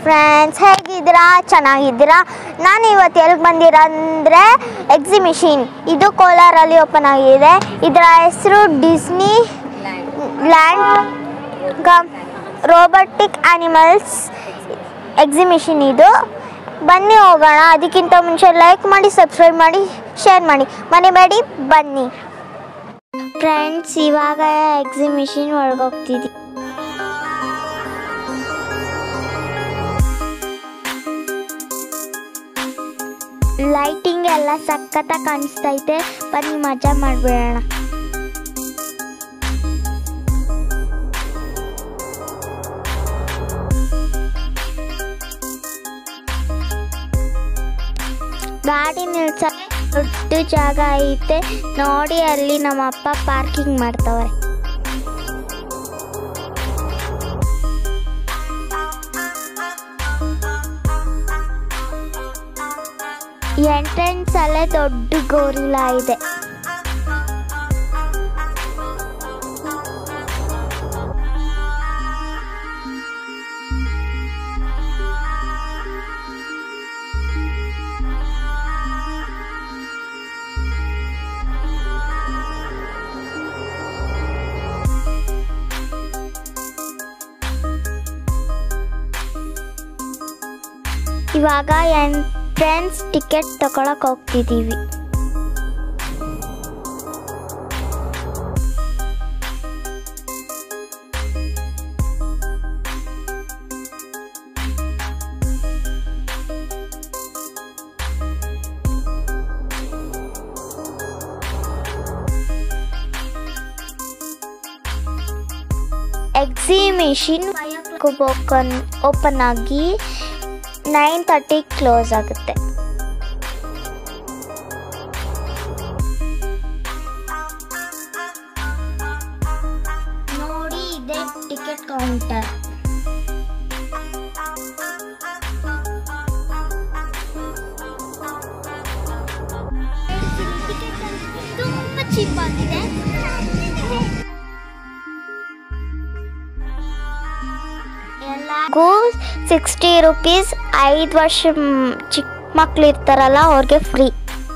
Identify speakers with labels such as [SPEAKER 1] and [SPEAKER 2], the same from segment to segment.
[SPEAKER 1] Friends ಹೇಗಿದ್ದೀರಾ ಚೆನ್ನಾಗಿದ್ದೀರಾ ನಾನು ಇವತ್ತು ಎಲ್ಲಿಗೆ ಬಂದಿರ ಅಂದರೆ ಎಕ್ಸಿಬಿಷನ್ ಇದು ಕೋಲಾರಲ್ಲಿ ಓಪನ್ ಆಗಿದೆ ಇದರ ಹೆಸರು Disneyland cum robotic animals exhibition ಇದು ಬನ್ನಿ ಹೋಗೋಣ ಅದಕ್ಕಿಂತ ಮುಂಚೆ ಲೈಕ್ ಮಾಡಿ ಸಬ್ಸ್ಕ್ರೈಬ್ ಮಾಡಿ ಶೇರ್ ಮಾಡಿ ಮನೆಬೇಡಿ ಬನ್ನಿ ಫ್ರೆಂಡ್ಸ್ ಇವಾಗ ಎಕ್ಸಿಬಿಷನ್ ಒಳಗೋಗ್ತಿದ್ವಿ ಲೈಟಿಂಗ್ ಎಲ್ಲ ಸಖತ್ತಾಗಿ ಕಾಣಿಸ್ತೈತೆ ಬನ್ನಿ ಮಜಾ ಮಾಡಿಬಿಡೋಣ ಗಾಡಿ ನಿಲ್ಸಕ್ಕೆ ದೊಡ್ಡ ಜಾಗ ಐತೆ ನೋಡಿ ಅಲ್ಲಿ ನಮ್ಮ ಅಪ್ಪ ಪಾರ್ಕಿಂಗ್ ಮಾಡ್ತವ್ರೆ ಎಂಟ್ರೆನ್ಸ್ ಅಲ್ಲೇ ದೊಡ್ಡ ಗೋರಿಲ್ಲ ಇದೆ ಇವಾಗ ಎಂಟ್ರೆನ್ಸ್ ಟಿಕೆಟ್ ತಗೊಳಕ್ ಹೋಗ್ತಿದೀವಿ ಎಕ್ಸಿಬಿಷನ್ ಓಪನ್ ಓಪನ್ ಆಗಿ ನೈನ್ ತರ್ಟಿ ಕ್ಲೋಸ್ ಆಗುತ್ತೆ ನೋಡಿ ಇದೆ ಟಿಕೆಟ್ ಕೌಂಟರ್ ತುಂಬಾ ಚೀಪ್ ಆಗಿದೆ ಎಲ್ಲರಿಗೂ ಸಿಕ್ಸ್ಟಿ ರುಪೀಸ್ ಐದು ವರ್ಷ ಮ್, ಚಿಕ್ಕ ಮಕ್ಳು ಇರ್ತಾರಲ್ಲ ಅವ್ರಿಗೆ ಫ್ರೀ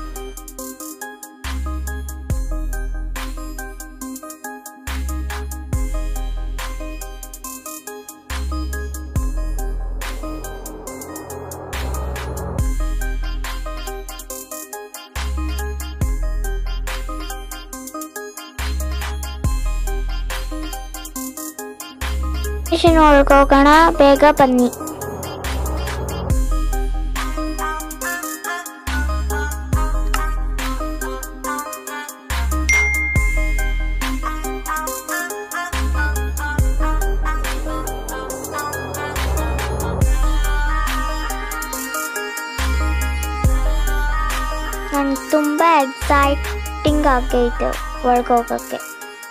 [SPEAKER 1] ಸ್ಟೇಷನ್ ಒಳಗೆ ಹೋಗೋಣ ಬೇಗ ಬನ್ನಿ ನನ್ಗೆ ತುಂಬ ಎಕ್ಸೈಟಿಂಗ್ ಆಗೈತೆ ಒಳಗೆ ಹೋಗೋಕ್ಕೆ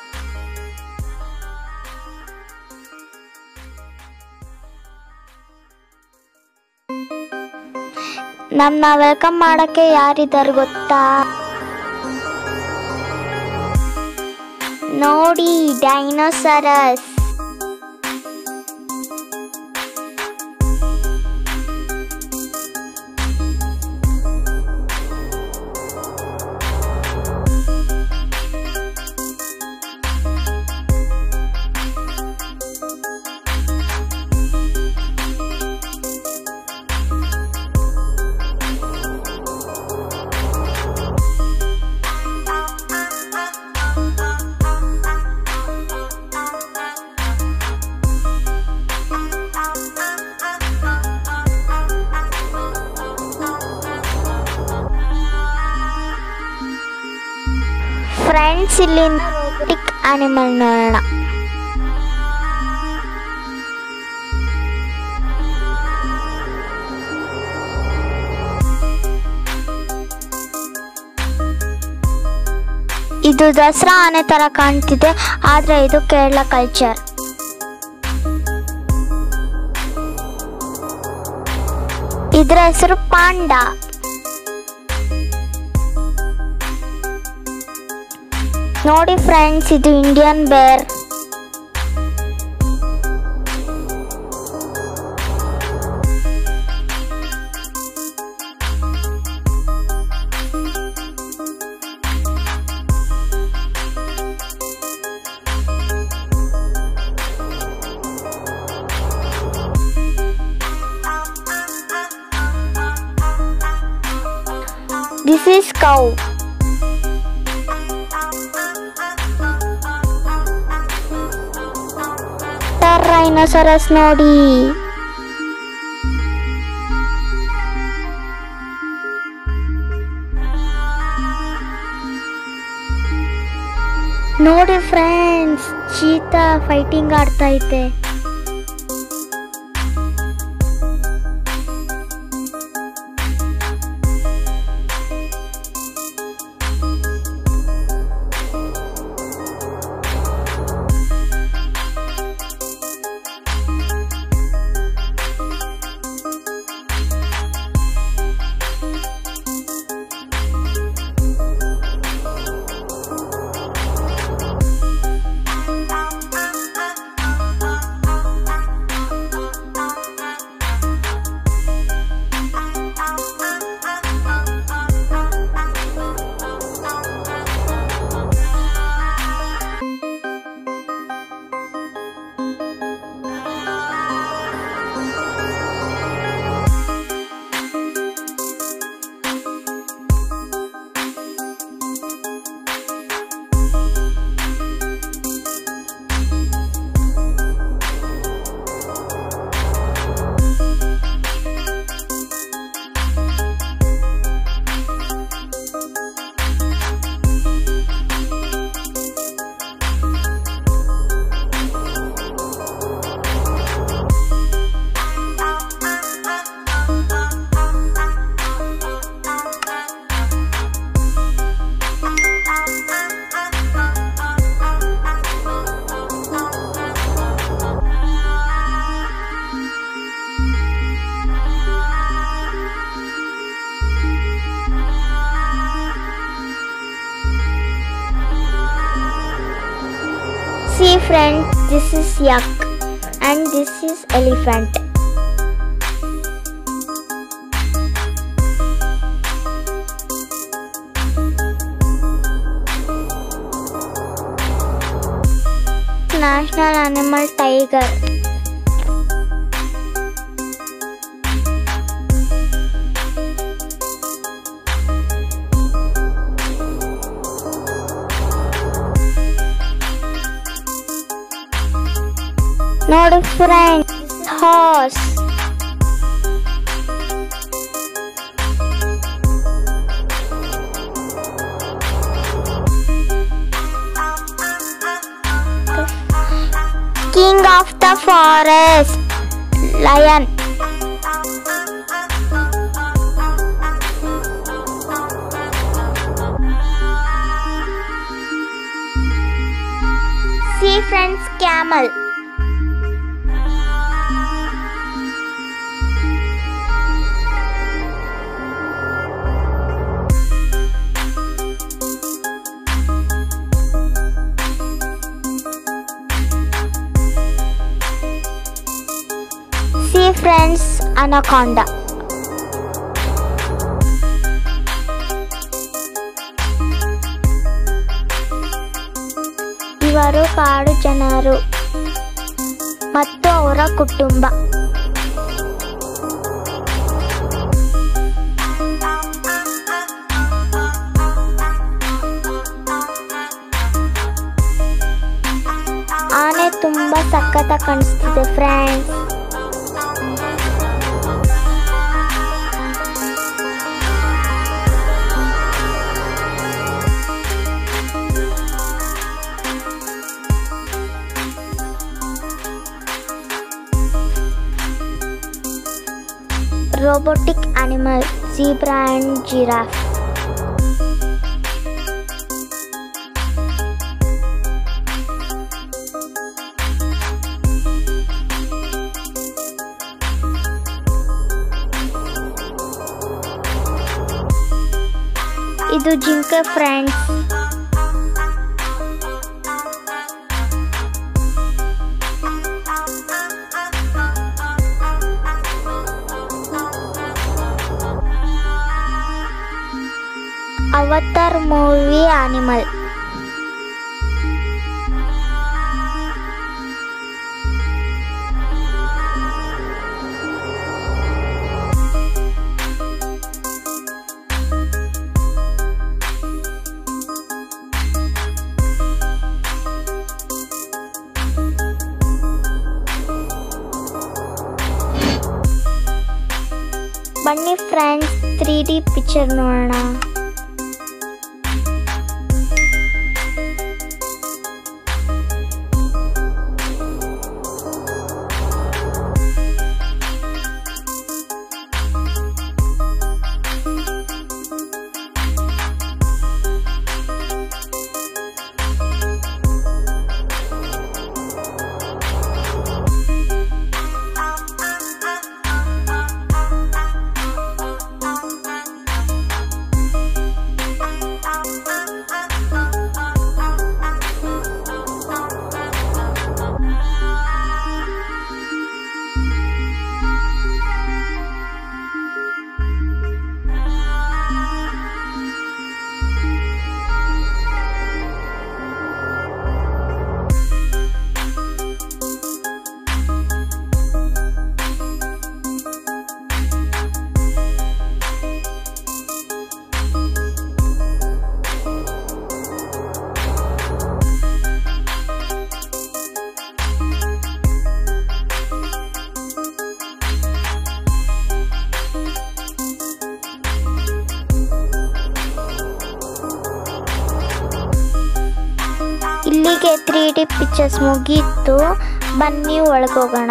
[SPEAKER 1] ನಮ್ನ ವೆಲ್ಕಮ್ ಮಾಡಕ್ಕೆ ಯಾರಿದ್ದಾರೆ ಗೊತ್ತಾ ನೋಡಿ ಡೈನೋಸರಸ್ ಫ್ರೆಂಡ್ಸ್ ಇಲ್ಲಿಂದ ರೋಬೋಟಿಕ್ ಆನಿಮಲ್ ನೋಡೋಣ ಇದು ದಸರಾ ಆನೆ ತರ ಕಾಣ್ತಿದೆ ಆದ್ರೆ ಇದು ಕೇರಳ ಕಲ್ಚರ್ ಇದ್ರ ಹೆಸರು ಪಾಂಡಾ ನೋಡಿ ಫ್ರೆಂಡ್ಸ್ ಇದು ಇಂಡಿಯನ್ ಬೇರ್ is cow. ರೈನೋಸರಸ್ ನೋಡಿ ನೋಡಿ ಫ್ರೆಂಡ್ಸ್ ಚೀತಾ ಫೈಟಿಂಗ್ ಆಡ್ತಾ ಐತೆ See friends, this is yak and this is elephant. National animal tiger. ನೋಡಿ friend horse king of the forest lion see friends camel See friends, anaconda. ಇವರು ಕಾಡು ಜನರು ಮತ್ತು ಅವರ ಕುಟುಂಬ ಆನೆ ತುಂಬಾ ಸಖತ್ತ ಕಾಣಿಸ್ತಿದೆ friends robotic animal zebra and giraffe ಇದು ಜಿಂಕೆ friends Avatar movie animal friends three D picture ನೋಡೋಣ ಇಲ್ಲಿಗೆ ತ್ರೀ ಡಿ ಪಿಕ್ಚರ್ಸ್ ಮುಗೀತು ಬನ್ನಿ ಒಳಗೋಗೋಣ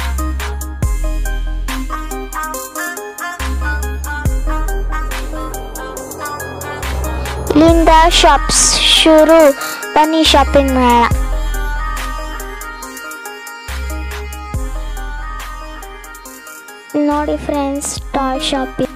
[SPEAKER 1] ಇಲ್ಲಿಂದ ಶಾಪ್ಸ್ ಶುರು ಬನ್ನಿ ಶಾಪಿಂಗ್ ಮಾಡೋಣ ನೋಡಿ ಫ್ರೆಂಡ್ಸ್ ಟಾಯ್ ಶಾಪಿಂಗ್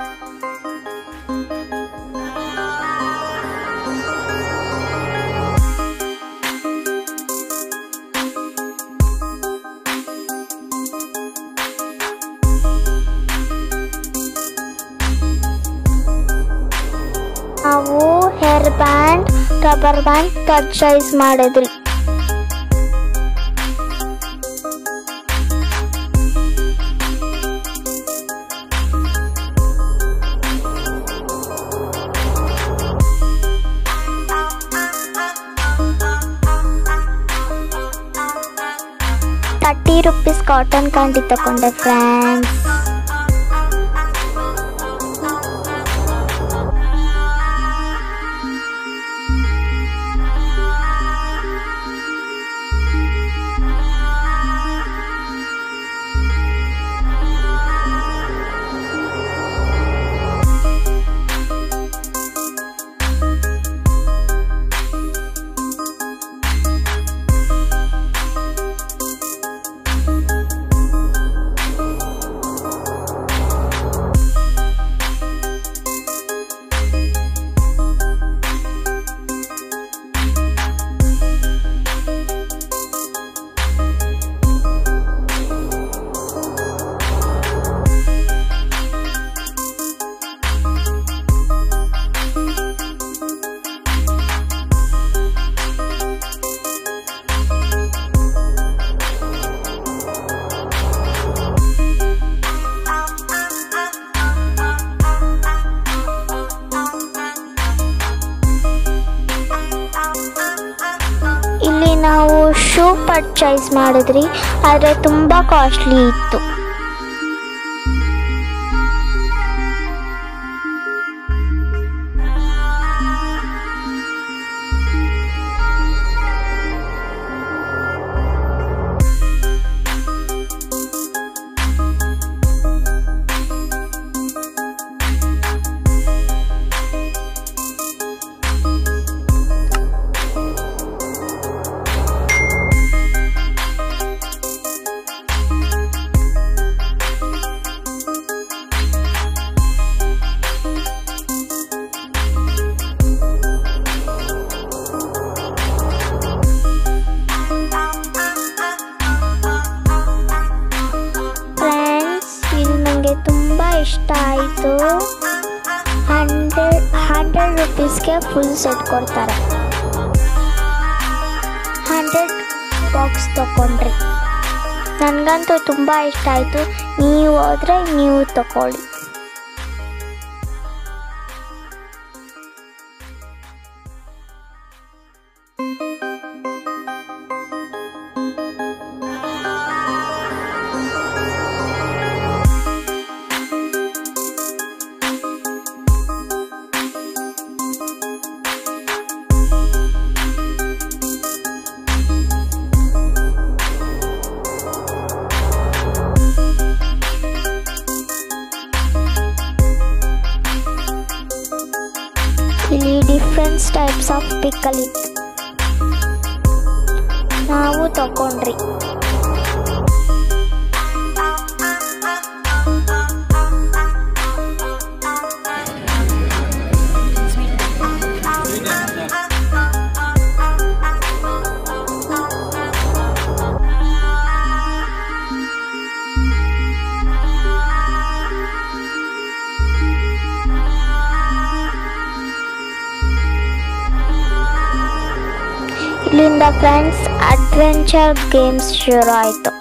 [SPEAKER 1] ನಾವು hair band rubber band purchase ಮಾಡಿದ್ರಿ ತರ್ಟಿ ರುಪೀಸ್ ಕಾಟನ್ ಕ್ಯಾಂಡಿ ತಗೊಂಡೆ ಫ್ರೆಂಡ್ಸ್ ಇಲ್ಲಿ ನಾವು ಶೂ ಪರ್ಚೇಸ್ ಮಾಡಿದ್ರಿ ಆದರೆ ತುಂಬ ಕಾಸ್ಟ್ಲಿ ಇತ್ತು ಫ್ರೆಂಡ್ಸ್ ಇದು ನನಗೆ ತುಂಬ ಇಷ್ಟ ಆಯಿತು ಹಂಡ್ರೆಡ್ ಹಂಡ್ರೆಡ್ ರುಪೀಸ್ಗೆ ಫುಲ್ ಸೆಟ್ ಕೊಡ್ತಾರೆ ಹಂಡ್ರೆಡ್ ಬಾಕ್ಸ್ ತಗೊಂಡ್ರಿ ನನಗಂತೂ ತುಂಬ ಇಷ್ಟ ಆಯಿತು ನೀವು ಹೋದರೆ ನೀವು ತಗೊಳ್ಳಿ ಇಲ್ಲಿ ಡಿಫ್ರೆನ್ಸ್ ಟೈಪ್ಸ್ ಆಫ್ ಪಿಕ್ಕಲ್ ಇತ್ತು ನಾವು ತಗೊಂಡ್ರಿ ಇಲ್ಲಿಂದ ಫ್ರೆಂಡ್ಸ್ ಅಡ್ವೆಂಚರ್ ಗೇಮ್ಸ್ ಶುರು ಆಯಿತು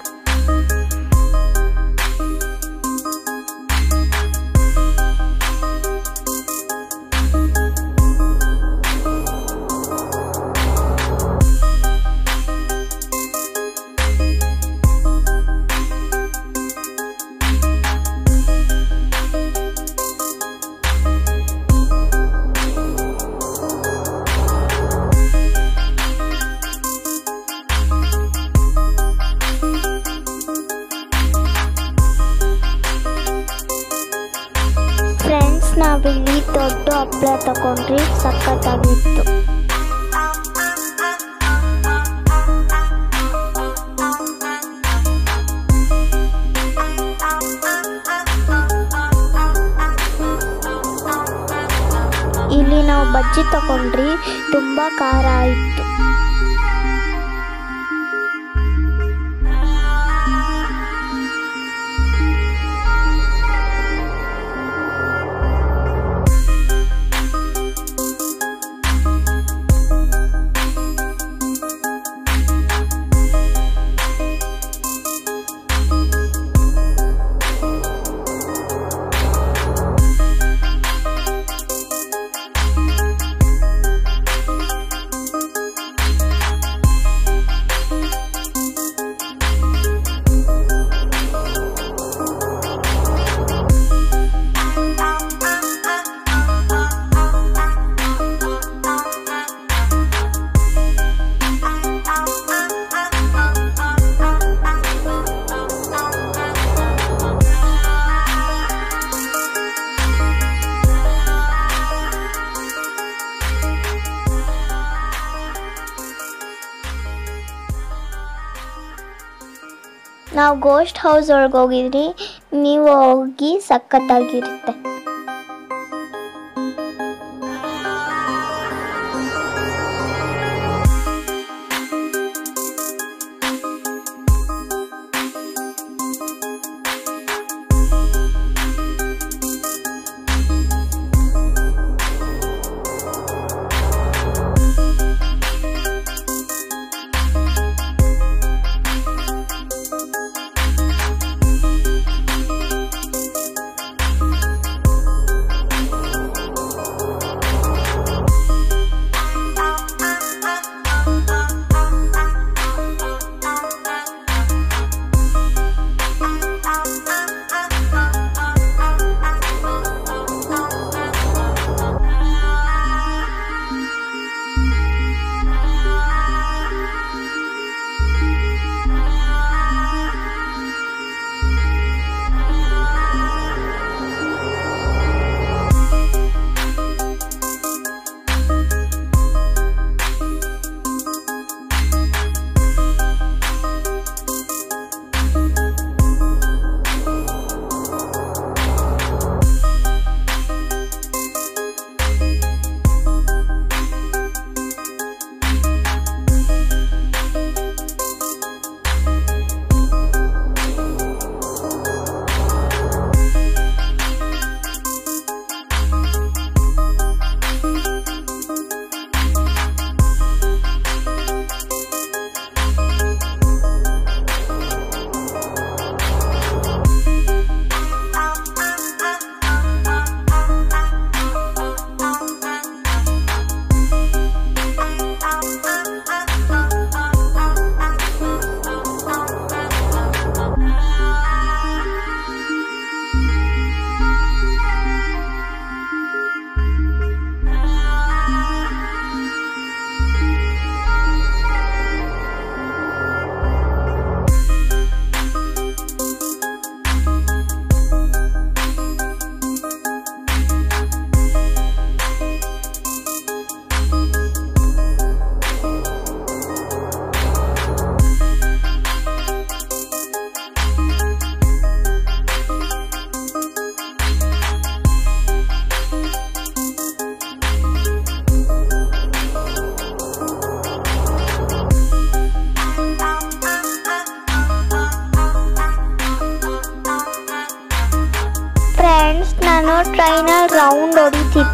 [SPEAKER 1] ಫ್ರೆಂಡ್ಸ್ ನಾವಿಲ್ಲಿ ದೊಡ್ಡ ಹಪ್ಪಳ ತಗೊಂಡ್ರಿ ಸಖತ್ತಾಗಿತ್ತು ಇಲ್ಲಿ ನಾವು ಬಜ್ಜಿ ತಗೊಂಡ್ರಿ ತುಂಬ ಖಾರ ಇತ್ತು ನಾವು ಗೋಸ್ಟ್ ಹೌಸ್ ಒಳಗೆ ಹೋಗಿದ್ರಿ ನೀವು ಹೋಗಿ ಸಖತ್ತಾಗಿರುತ್ತೆ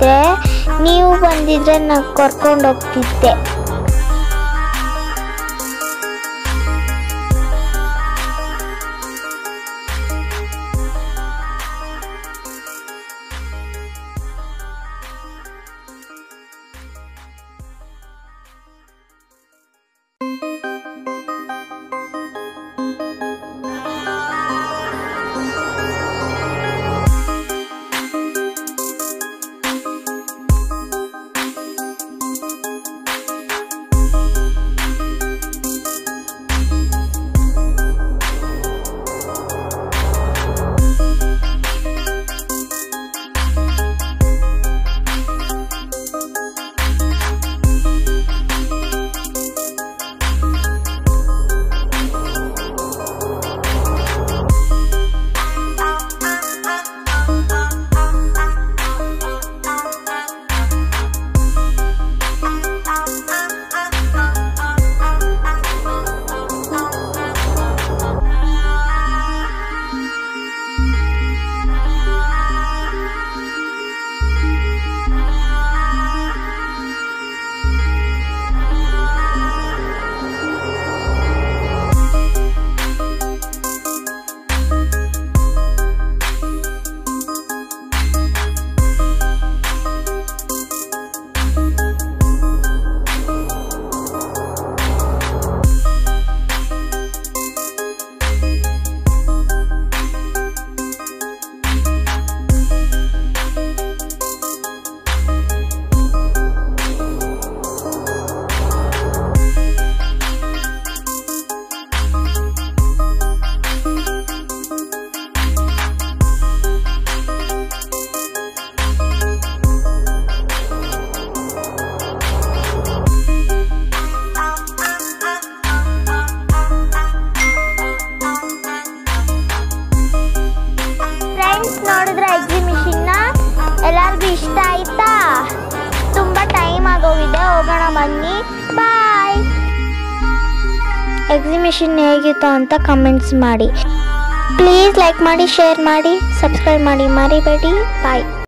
[SPEAKER 1] ಬಂದಿದ್ರೆ ನೀವು ಬಂದಿದ್ರೆ ನಾನು ಕರ್ಕೊಂಡು ಹೋಗ್ತಿದ್ದೆ ಫ್ರೆಂಡ್ಸ್ ನೋಡಿದ್ರೆ ಎಕ್ಸಿಬಿಷನ್ನ ಎಲ್ಲರಿಗೂ ಇಷ್ಟ ಆಯ್ತಾ ತುಂಬ ಟೈಮ್ ಆಗೋಗಿದೆ ಹೋಗೋಣ ಬನ್ನಿ ಬಾಯ್ ಎಕ್ಸಿಬಿಷನ್ ಹೇಗಿತ್ತು ಅಂತ ಕಮೆಂಟ್ಸ್ ಮಾಡಿ ಪ್ಲೀಸ್ ಲೈಕ್ ಮಾಡಿ ಶೇರ್ ಮಾಡಿ ಸಬ್ಸ್ಕ್ರೈಬ್ ಮಾಡಿ ಮರಿಬೇಡಿ ಬಾಯ್